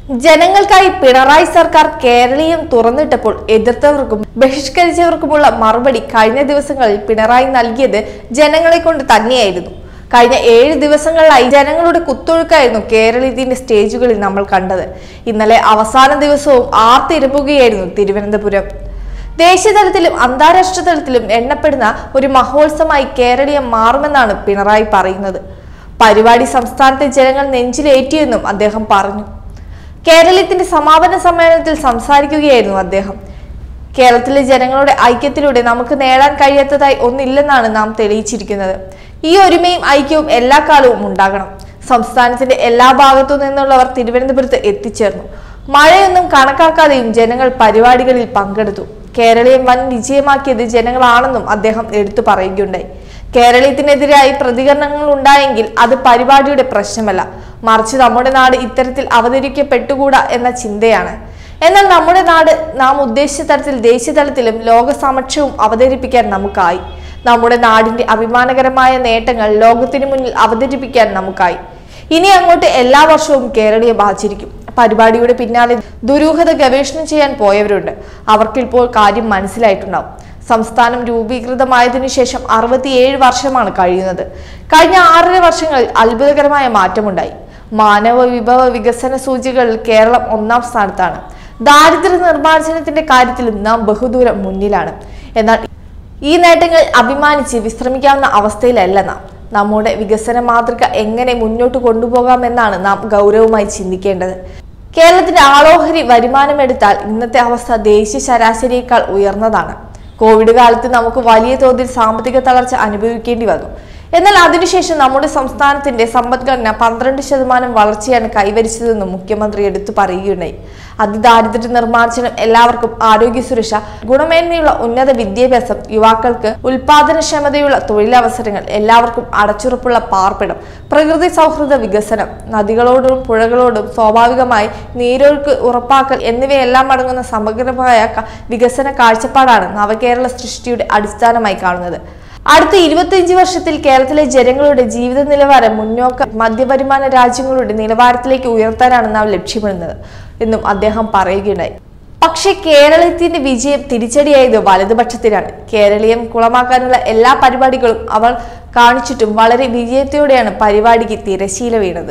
ജനങ്ങൾക്കായി പിണറായി സർക്കാർ കേരളീയം തുറന്നിട്ടപ്പോൾ എതിർത്തവർക്കും ബഹിഷ്കരിച്ചവർക്കുമുള്ള മറുപടി കഴിഞ്ഞ ദിവസങ്ങളിൽ പിണറായി നൽകിയത് ജനങ്ങളെ കൊണ്ട് തന്നെയായിരുന്നു കഴിഞ്ഞ ഏഴ് ദിവസങ്ങളിലായി ജനങ്ങളുടെ കുത്തൊഴുക്കായിരുന്നു കേരളീയത്തിന്റെ സ്റ്റേജുകളിൽ നമ്മൾ കണ്ടത് ഇന്നലെ അവസാന ദിവസവും ആർത്തിരമ്പുകയായിരുന്നു തിരുവനന്തപുരം ദേശീയതലത്തിലും അന്താരാഷ്ട്ര തലത്തിലും എണ്ണപ്പെടുന്ന ഒരു മഹോത്സവമായി കേരളീയം മാറുമെന്നാണ് പിണറായി പറയുന്നത് പരിപാടി സംസ്ഥാനത്തെ ജനങ്ങൾ നെഞ്ചിലേറ്റിയെന്നും അദ്ദേഹം പറഞ്ഞു കേരളത്തിന്റെ സമാപന സമ്മേളനത്തിൽ സംസാരിക്കുകയായിരുന്നു അദ്ദേഹം കേരളത്തിലെ ജനങ്ങളുടെ ഐക്യത്തിലൂടെ നമുക്ക് നേടാൻ കഴിയാത്തതായി ഒന്നില്ലെന്നാണ് നാം തെളിയിച്ചിരിക്കുന്നത് ഈ ഒരുമയും ഐക്യവും എല്ലാ കാലവും ഉണ്ടാകണം സംസ്ഥാനത്തിന്റെ എല്ലാ ഭാഗത്തു നിന്നുള്ളവർ തിരുവനന്തപുരത്ത് എത്തിച്ചേർന്നു മഴയൊന്നും കണക്കാക്കാതെയും ജനങ്ങൾ പരിപാടികളിൽ പങ്കെടുത്തു കേരളീയം വൻ വിജയമാക്കിയത് ജനങ്ങളാണെന്നും അദ്ദേഹം എടുത്തു പറയുകയുണ്ടായി കേരളീയത്തിനെതിരായി പ്രതികരണങ്ങൾ ഉണ്ടായെങ്കിൽ അത് പരിപാടിയുടെ പ്രശ്നമല്ല മറിച്ച് നമ്മുടെ നാട് ഇത്തരത്തിൽ അവതരിക്കപ്പെട്ടുകൂടാ എന്ന ചിന്തയാണ് എന്നാൽ നമ്മുടെ നാട് നാം ഉദ്ദേശിച്ച തരത്തിൽ ദേശീയ തലത്തിലും ലോക സമക്ഷവും അവതരിപ്പിക്കാൻ നമുക്കായി നമ്മുടെ നാടിന്റെ അഭിമാനകരമായ നേട്ടങ്ങൾ ലോകത്തിന് മുന്നിൽ അവതരിപ്പിക്കാൻ നമുക്കായി ഇനി അങ്ങോട്ട് എല്ലാ വർഷവും കേരളീയം ആചരിക്കും പരിപാടിയുടെ പിന്നാലെ ദുരൂഹത ഗവേഷണം ചെയ്യാൻ പോയവരുണ്ട് അവർക്കിപ്പോൾ കാര്യം മനസ്സിലായിട്ടുണ്ടാവും സംസ്ഥാനം രൂപീകൃതമായതിനു ശേഷം അറുപത്തിയേഴ് വർഷമാണ് കഴിയുന്നത് കഴിഞ്ഞ ആറര വർഷങ്ങളിൽ അത്ഭുതകരമായ മാറ്റമുണ്ടായി മാനവ വിഭവ വികസന സൂചികകളിൽ കേരളം ഒന്നാം സ്ഥാനത്താണ് ദാരിദ്ര്യ നിർമ്മാർജ്ജനത്തിന്റെ കാര്യത്തിലും നാം ബഹുദൂരം മുന്നിലാണ് എന്നാൽ ഈ നേട്ടങ്ങൾ അഭിമാനിച്ച് വിശ്രമിക്കാവുന്ന അവസ്ഥയിലല്ല നാം നമ്മുടെ വികസന മാതൃക എങ്ങനെ മുന്നോട്ട് കൊണ്ടുപോകാമെന്നാണ് നാം ഗൗരവമായി ചിന്തിക്കേണ്ടത് കേരളത്തിന്റെ ആളോഹരി വരുമാനമെടുത്താൽ ഇന്നത്തെ അവസ്ഥ ദേശീയ ശരാശരിയേക്കാൾ ഉയർന്നതാണ് കോവിഡ് കാലത്ത് നമുക്ക് വലിയ തോതിൽ സാമ്പത്തിക തളർച്ച അനുഭവിക്കേണ്ടി വന്നു എന്നാൽ അതിനുശേഷം നമ്മുടെ സംസ്ഥാനത്തിന്റെ സമ്പദ്ഘടന പന്ത്രണ്ട് ശതമാനം വളർച്ചയാണ് കൈവരിച്ചതെന്നും മുഖ്യമന്ത്രി എടുത്തു പറയുകയുണ്ടായി അതിദാരിദ്ര്യ നിർമ്മാർജ്ജനം എല്ലാവർക്കും ആരോഗ്യ സുരക്ഷ ഗുണമേന്മയുള്ള ഉന്നത വിദ്യാഭ്യാസം യുവാക്കൾക്ക് ഉൽപാദനക്ഷമതയുള്ള തൊഴിലവസരങ്ങൾ എല്ലാവർക്കും അടച്ചുറപ്പുള്ള പാർപ്പിടം പ്രകൃതി സൗഹൃദ വികസനം നദികളോടും പുഴകളോടും സ്വാഭാവികമായി നീരൊഴുക്ക് ഉറപ്പാക്കൽ എന്നിവയെല്ലാം അടങ്ങുന്ന സമഗ്രമായ ക- വികസന കാഴ്ചപ്പാടാണ് നവകേരള സൃഷ്ടിയുടെ അടിസ്ഥാനമായി കാണുന്നത് അടുത്ത ഇരുപത്തിയഞ്ച് വർഷത്തിൽ കേരളത്തിലെ ജനങ്ങളുടെ ജീവിത നിലവാരം മുന്നോക്ക മധ്യവരുമാന രാജ്യങ്ങളുടെ നിലവാരത്തിലേക്ക് ഉയർത്താനാണ് നാം ലക്ഷ്യമിടുന്നത് എന്നും അദ്ദേഹം പറയുകയുണ്ടായി പക്ഷേ കേരളത്തിന്റെ വിജയം തിരിച്ചടിയായത് വലതുപക്ഷത്തിനാണ് കേരളീയം കുളമാക്കാനുള്ള എല്ലാ പരിപാടികളും അവർ കാണിച്ചിട്ടും വളരെ വിജയത്തോടെയാണ് പരിപാടിക്ക് തിരശീല വീണത്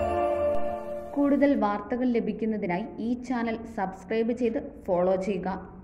കൂടുതൽ വാർത്തകൾ ലഭിക്കുന്നതിനായി ഈ ചാനൽ സബ്സ്ക്രൈബ് ചെയ്ത് ഫോളോ ചെയ്യുക